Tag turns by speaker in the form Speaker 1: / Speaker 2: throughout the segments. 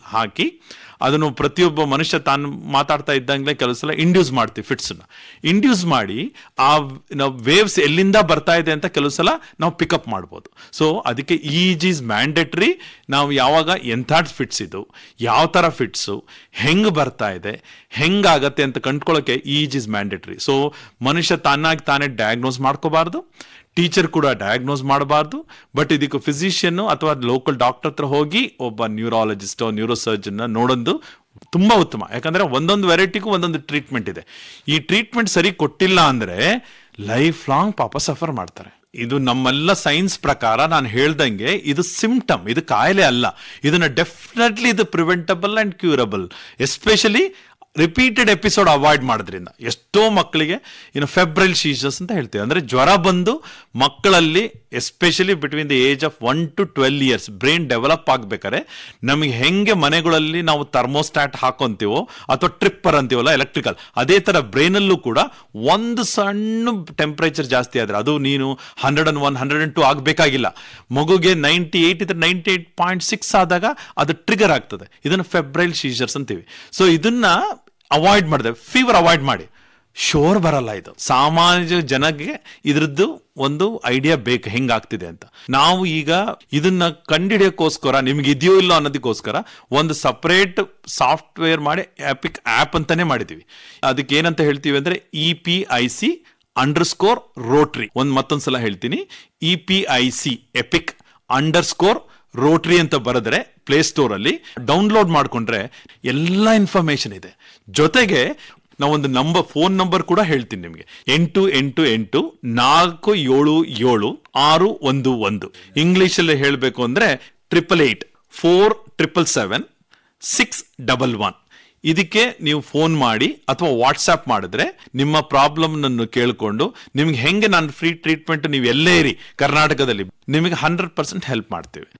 Speaker 1: ಹಾಕಿ ಅದನ್ನು ಪ್ರತಿಯೊಬ್ಬ ಮನುಷ್ಯ ತಾನು ಮಾತಾಡ್ತಾ ಇದ್ದಂಗೆ ಕೆಲವು ಸಲ ಇಂಡ್ಯೂಸ್ ಮಾಡ್ತೀವಿ ಫಿಟ್ಸನ್ನ ಇಂಡ್ಯೂಸ್ ಮಾಡಿ ಆ ನಾವು ವೇವ್ಸ್ ಎಲ್ಲಿಂದ ಬರ್ತಾ ಇದೆ ಅಂತ ಕೆಲವು ಸಲ ನಾವು ಪಿಕಪ್ ಮಾಡ್ಬೋದು ಸೊ ಅದಕ್ಕೆ ಈಜ್ ಈಸ್ ಮ್ಯಾಂಡೇಟ್ರಿ ನಾವು ಯಾವಾಗ ಎಂಥ ಫಿಟ್ಸ್ ಇದು ಯಾವ ಥರ ಫಿಟ್ಸು ಹೆಂಗೆ ಬರ್ತಾ ಇದೆ ಹೆಂಗಾಗತ್ತೆ ಅಂತ ಕಂಡ್ಕೊಳ್ಳೋಕೆ ಈಜ್ ಈಸ್ ಮ್ಯಾಂಡೇಟ್ರಿ ಸೊ ಮನುಷ್ಯ ತಾನಾಗಿ ತಾನೇ ಡಯಾಗ್ನೋಸ್ ಮಾಡ್ಕೋಬಾರ್ದು ಟೀಚರ್ ಕೂಡ ಡಯಾಗ್ನೋಸ್ ಮಾಡಬಾರ್ದು ಬಟ್ ಇದಕ್ಕೆ ಫಿಸಿಷಿಯನ್ ಅಥವಾ ಲೋಕಲ್ ಡಾಕ್ಟರ್ ಹತ್ರ ಹೋಗಿ ಒಬ್ಬ ನ್ಯೂರಾಲಜಿಸ್ಟ್ ನ್ಯೂರೋ ಸರ್ಜನ್ ನೋಡೋದು ತುಂಬಾ ಉತ್ತಮ ಯಾಕಂದ್ರೆ ಒಂದೊಂದು ವೆರೈಟಿಗೂ ಒಂದೊಂದು ಟ್ರೀಟ್ಮೆಂಟ್ ಇದೆ ಈ ಟ್ರೀಟ್ಮೆಂಟ್ ಸರಿ ಕೊಟ್ಟಿಲ್ಲ ಅಂದ್ರೆ ಲೈಫ್ ಲಾಂಗ್ ಪಾಪ ಸಫರ್ ಮಾಡ್ತಾರೆ ಇದು ನಮ್ಮೆಲ್ಲ ಸೈನ್ಸ್ ಪ್ರಕಾರ ನಾನು ಹೇಳ್ದಂಗೆ ಇದು ಸಿಂಪ್ಟಮ್ ಇದು ಕಾಯಿಲೆ ಅಲ್ಲ ಇದನ್ನ ಡೆಫಿನೆಟ್ಲಿ ಇದು preventable and curable especially repeated episode avoid ಮಾಡೋದ್ರಿಂದ ಎಷ್ಟೋ ಮಕ್ಕಳಿಗೆ ಇನ್ನು ಫೆಬ್ರೈಲ್ ಶೀಸಸ್ ಅಂತ ಹೇಳ್ತೀವಿ ಅಂದ್ರೆ ಜ್ವರ ಬಂದು ಮಕ್ಕಳಲ್ಲಿ especially between the age of one to twelve years brain develop ಆಗ್ಬೇಕಾದ್ರೆ ನಮಗೆ ಹೆಂಗೆ ಮನೆಗಳಲ್ಲಿ ನಾವು ಥರ್ಮೋಸ್ಟಾಟ್ ಹಾಕೊಂತೀವೋ ಅಥವಾ ಟ್ರಿಪ್ಪರ್ ಅಂತೀವಲ್ಲ ಎಲೆಕ್ಟ್ರಿಕಲ್ ಅದೇ ತರ ಬ್ರೈನಲ್ಲೂ ಕೂಡ ಒಂದು ಸಣ್ಣ ಟೆಂಪರೇಚರ್ ಜಾಸ್ತಿ ಆದ್ರೆ ಅದು ನೀನು hundred and one hundred and two ಆಗಬೇಕಾಗಿಲ್ಲ ಮಗುಗೆ ನೈಂಟಿ ಏಟ್ ಇದ್ರೆ ನೈಂಟಿ ಏಟ್ ಪಾಯಿಂಟ್ ಸಿಕ್ಸ್ ಆದಾಗ ಅದು ಟ್ರಿಗರ್ ಆಗ್ತದೆ ಇದನ್ನು ಫೆಬ್ರೈಲ್ ಶೀಸರ್ಸ್ ಅಂತೀವಿ ಸೊ ಇದನ್ನ ಅವಾಯ್ಡ್ ಮಾಡಿದೆ ಫೀವರ್ ಅವಾಯ್ಡ್ ಮಾಡಿ ಶೋರ್ ಬರಲ್ಲ ಇದು ಸಾಮಾನ್ಯ ಜನಕ್ಕೆ ಇದ್ರದ್ದು ಒಂದು ಐಡಿಯಾ ಬೇಕು ಹೆಂಗಾಗ್ತಿದೆ ಅಂತ ನಾವು ಈಗ ಇದನ್ನ ಕಂಡಿಡಿಯೋಕ್ಕೋಸ್ಕರ ನಿಮ್ಗೆ ಇದೆಯೋ ಇಲ್ಲೋ ಅನ್ನೋದಕ್ಕೋಸ್ಕರ ಒಂದು ಸಪರೇಟ್ ಸಾಫ್ಟ್ವೇರ್ ಮಾಡಿ ಆಪಿಕ್ ಆಪ್ ಅಂತಾನೆ ಮಾಡಿದೀವಿ ಅದಕ್ಕೆ ಏನಂತ ಹೇಳ್ತೀವಿ ಅಂದ್ರೆ E P I C underscore rotary ಒಂದ್ ಮತ್ತೊಂದ್ಸಲ ಹೇಳ್ತೀನಿ E P I C epic underscore rotary ಅಂತ ಬರೆದ್ರೆ ಪ್ಲೇ ಸ್ಟೋರ್ ಅಲ್ಲಿ ಡೌನ್ಲೋಡ್ ಮಾಡ್ಕೊಂಡ್ರೆ ಎಲ್ಲ ಇನ್ಫಾರ್ಮೇಶನ್ ಇದೆ ಜೊತೆಗೆ ನಾವೊಂದು ನಂಬರ್ ಫೋನ್ ನಂಬರ್ ಕೂಡ ಹೇಳ್ತೀನಿ ನಿಮಗೆ ಎಂಟು ಎಂಟು ಎಂಟು ನಾಲ್ಕು ಏಳು ಏಳು ಆರು ಒಂದು ಒಂದು ಇಂಗ್ಲಿಷ್ ಅಲ್ಲಿ ಹೇಳಬೇಕು ಅಂದ್ರೆ triple eight four triple seven six double one ಇದಕ್ಕೆ ನೀವು ಫೋನ್ ಮಾಡಿ ಅಥವಾ ವಾಟ್ಸ್ಆಪ್ ಮಾಡಿದ್ರೆ ನಿಮ್ಮ ಪ್ರಾಬ್ಲಮ್ ನನ್ನು ಕೇಳಿಕೊಂಡು ನಿಮ್ಗೆ ಹೆಂಗೆ ನಾನು ಫ್ರೀ ಟ್ರೀಟ್ಮೆಂಟ್ ನೀವು ಎಲ್ಲೇ ಇರಿ ಕರ್ನಾಟಕದಲ್ಲಿ ನಿಮಗೆ ಹಂಡ್ರೆಡ್ ಪರ್ಸೆಂಟ್ ಹೆಲ್ಪ್ ಮಾಡ್ತೇವೆ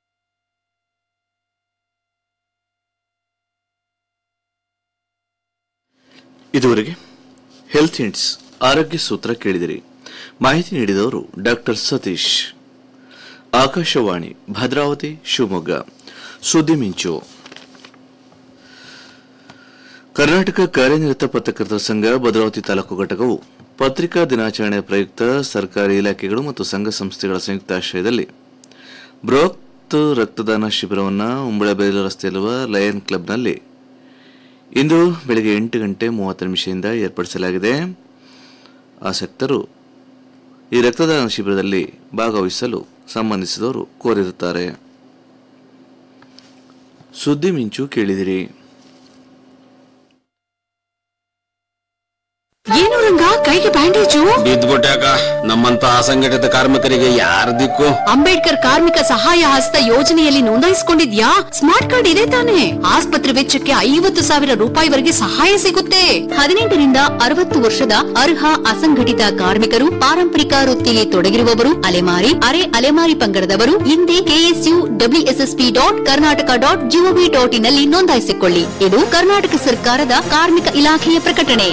Speaker 2: ಇದುವರೆಗೆ ಹೆಲ್ತ್ ಹಿಂಟ್ಸ್ ಆರೋಗ್ಯ ಸೂತ್ರ ಕೇಳಿದಿರಿ ಮಾಹಿತಿ ನೀಡಿದವರು ಡಾಕ್ಟರ್ ಸತೀಶ್ ಆಕಾಶವಾಣಿ ಭದ್ರಾವತಿ ಶಿವಮೊಗ್ಗ ಸುದ್ದಿ ಮಿಂಚು ಕರ್ನಾಟಕ ಕಾರ್ಯನಿರತ ಪತ್ರಕರ್ತರ ಸಂಘ ಭದ್ರಾವತಿ ತಾಲೂಕು ಘಟಕವು ಪತ್ರಿಕಾ ದಿನಾಚರಣೆ ಪ್ರಯುಕ್ತ ಸರ್ಕಾರಿ ಇಲಾಖೆಗಳು ಮತ್ತು ಸಂಘ ಸಂಸ್ಥೆಗಳ ಸಂಯುಕ್ತಾಶ್ರಯದಲ್ಲಿ ಬೃಹತ್ ರಕ್ತದಾನ ಶಿಬಿರವನ್ನು ಉಂಬಳಬೇಲು ರಸ್ತೆಯಲ್ಲಿರುವ ಲಯನ್ ಕ್ಲಬ್ನಲ್ಲಿ ಇಂದು ಬೆಳಗ್ಗೆ ಎಂಟು ಗಂಟೆ ಮೂವತ್ತು ನಿಮಿಷದಿಂದ ಏರ್ಪಡಿಸಲಾಗಿದೆ ಆಸಕ್ತರು ಈ ರಕ್ತದಾನ ಶಿಬಿರದಲ್ಲಿ ಭಾಗವಹಿಸಲು ಸಂಬಂಧಿಸಿದವರು ಕೋರಿರುತ್ತಾರೆ ಸುದ್ದಿ ಮಿಂಚು ಕೇಳಿದಿರಿ
Speaker 3: ಏನು ರಂಗ ಕೈಗೆ ಬ್ಯಾಂಡೇಜು
Speaker 4: ಬಿದ್ದ್ಬಿಟ್ಟಾಕ ನಮ್ಮಂತ ಅಸಂಘಟಿತ ಕಾರ್ಮಿಕರಿಗೆ ಯಾರ ದಿಕ್ಕು
Speaker 3: ಅಂಬೇಡ್ಕರ್ ಕಾರ್ಮಿಕ ಸಹಾಯ ಹಸ್ತ ಯೋಜನೆಯಲ್ಲಿ ನೋಂದಾಯಿಸಿಕೊಂಡಿದ್ಯಾ ಸ್ಮಾರ್ಟ್ ಕಾರ್ಡ್ ಇದೆ ತಾನೆ ಆಸ್ಪತ್ರೆ ವೆಚ್ಚಕ್ಕೆ ಐವತ್ತು ಸಾವಿರ ರೂಪಾಯಿವರೆಗೆ ಸಹಾಯ ಸಿಗುತ್ತೆ ಹದಿನೆಂಟರಿಂದ ಅರವತ್ತು ವರ್ಷದ ಅರ್ಹ ಅಸಂಘಟಿತ ಕಾರ್ಮಿಕರು ಪಾರಂಪರಿಕ ವೃತ್ತಿಯಲ್ಲಿ ತೊಡಗಿರುವವರು ಅಲೆಮಾರಿ ಅರೆ ಅಲೆಮಾರಿ ಪಂಗಡದವರು ಹಿಂದೆ KSU WSSP dot Karnataka dot gov dot in ನಲ್ಲಿ ನೋಂದಾಯಿಸಿಕೊಳ್ಳಿ ಇದು ಕರ್ನಾಟಕ ಸರ್ಕಾರದ ಕಾರ್ಮಿಕ ಇಲಾಖೆಯ ಪ್ರಕಟಣೆ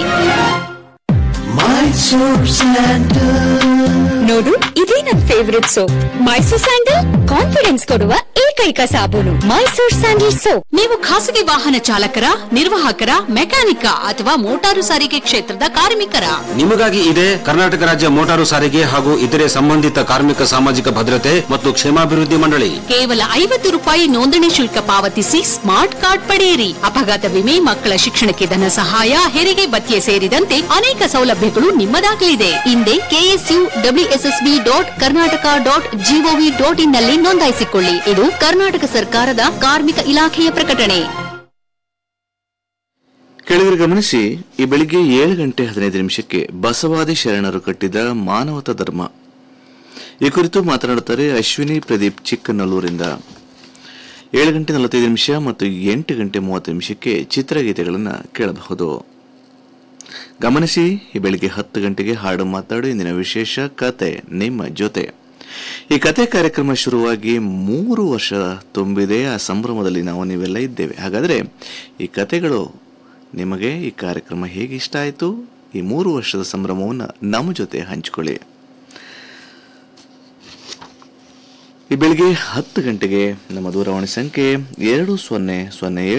Speaker 5: ನೋಡು ಇದೇ ನನ್ favourite soap Mysore sandal confidence ಕೊಡುವ ಏಕೈಕ ಸಾಬೂನು ಮೈಸೂರ್ ಸ್ಯಾಂಡಲ್ ಸೋಪ್
Speaker 3: ನೀವು ಖಾಸಗಿ ವಾಹನ ಚಾಲಕರ ನಿರ್ವಾಹಕರ ಮೆಕ್ಯಾನಿಕ ಅಥವಾ ಮೋಟಾರು ಸಾರಿಗೆ ಕ್ಷೇತ್ರದ ಕಾರ್ಮಿಕರ
Speaker 4: ನಿಮಗಾಗಿ ಇದೆ ಕರ್ನಾಟಕ ರಾಜ್ಯ ಮೋಟಾರು ಸಾರಿಗೆ ಹಾಗೂ ಇತರೆ ಸಂಬಂಧಿತ ಕಾರ್ಮಿಕ ಸಾಮಾಜಿಕ ಭದ್ರತೆ ಮತ್ತು ಕ್ಷೇಮಾಭಿವೃದ್ಧಿ ಮಂಡಳಿ
Speaker 3: ಕೇವಲ ಐವತ್ತು ರೂಪಾಯಿ ನೋಂದಣಿ ಶುಲ್ಕ ಪಾವತಿಸಿ ಸ್ಮಾರ್ಟ್ ಕಾರ್ಡ್ ಪಡೆಯಿರಿ ಅಪಘಾತ ವಿಮೆ ಮಕ್ಕಳ ಶಿಕ್ಷಣಕ್ಕೆ ಧನ ಸಹಾಯ ಹೆರಿಗೆ ಭತ್ಯೆ ಸೇರಿದಂತೆ ಅನೇಕ ಸೌಲಭ್ಯಗಳು ನಿಮ್ಮದಾಗಲಿದೆ ಹಿಂದೆ KSU WSSB dot Karnataka dot gov dot in ನಲ್ಲಿ ನೋಂದಾಯಿಸಿಕೊಳ್ಳಿ ಇದು ಕರ್ನಾಟಕ ಸರ್ಕಾರದ ಕಾರ್ಮಿಕ ಇಲಾಖೆಯ ಪ್ರಕಟಣೆ
Speaker 2: ಕೆಳಗರೆ ಗಮನಿಸಿ ಈ ಬೆಳಿಗ್ಗೆ ಏಳು ಗಂಟೆ ಹದಿನೈದು ನಿಮಿಷಕ್ಕೆ ಬಸವಾದಿ ಶರಣರು ಕಟ್ಟಿದ ಮಾನವತ ಧರ್ಮ ಈ ಕುರಿತು ಮಾತನಾಡುತ್ತಾರೆ ಅಶ್ವಿನಿ ಪ್ರದೀಪ್ ಚಿಕ್ಕನಲ್ಲೂರಿಂದ ಏಳು ಗಂಟೆ ನಲವತ್ತೈದು ನಿಮಿಷ ಮತ್ತು ಎಂಟು ಗಂಟೆ ಮೂವತ್ತು ನಿಮಿಷಕ್ಕೆ ಚಿತ್ರಗೀತೆಗಳನ್ನು ಕೇಳಬಹುದು ಗಮನಿಸಿ ಈ ಬೆಳಿಗ್ಗೆ ಹತ್ತು ಗಂಟೆಗೆ ಹಾಡು ಮಾತಾಡು ಇಂದಿನ ವಿಶೇಷ ಕತೆ ನಿಮ್ಮ ಜೊತೆ ಈ ಕತೆ ಕಾರ್ಯಕ್ರಮ ಶುರುವಾಗಿ ಮೂರು ವರ್ಷ ತುಂಬಿದೆ ಆ ಸಂಭ್ರಮದಲ್ಲಿ ನಾವು ನೀವೆಲ್ಲ ಇದ್ದೇವೆ ಹಾಗಾದರೆ ಈ ಕತೆಗಳು ನಿಮಗೆ ಈ ಕಾರ್ಯಕ್ರಮ ಹೇಗೆ ಇಷ್ಟ ಆಯಿತು ಈ ಮೂರು ವರ್ಷದ ಸಂಭ್ರಮವನ್ನು ನಮ್ಮ ಜೊತೆ ಹಂಚಿಕೊಳ್ಳಿ ಈ ಬೆಳಿಗ್ಗೆ ಹತ್ತು ಗಂಟೆಗೆ ನಮ್ಮ ದೂರವಾಣಿ ಸಂಖ್ಯೆ ಎರಡು ಸೊನ್ನೆ ಸೊನ್ನೆ ಏಳು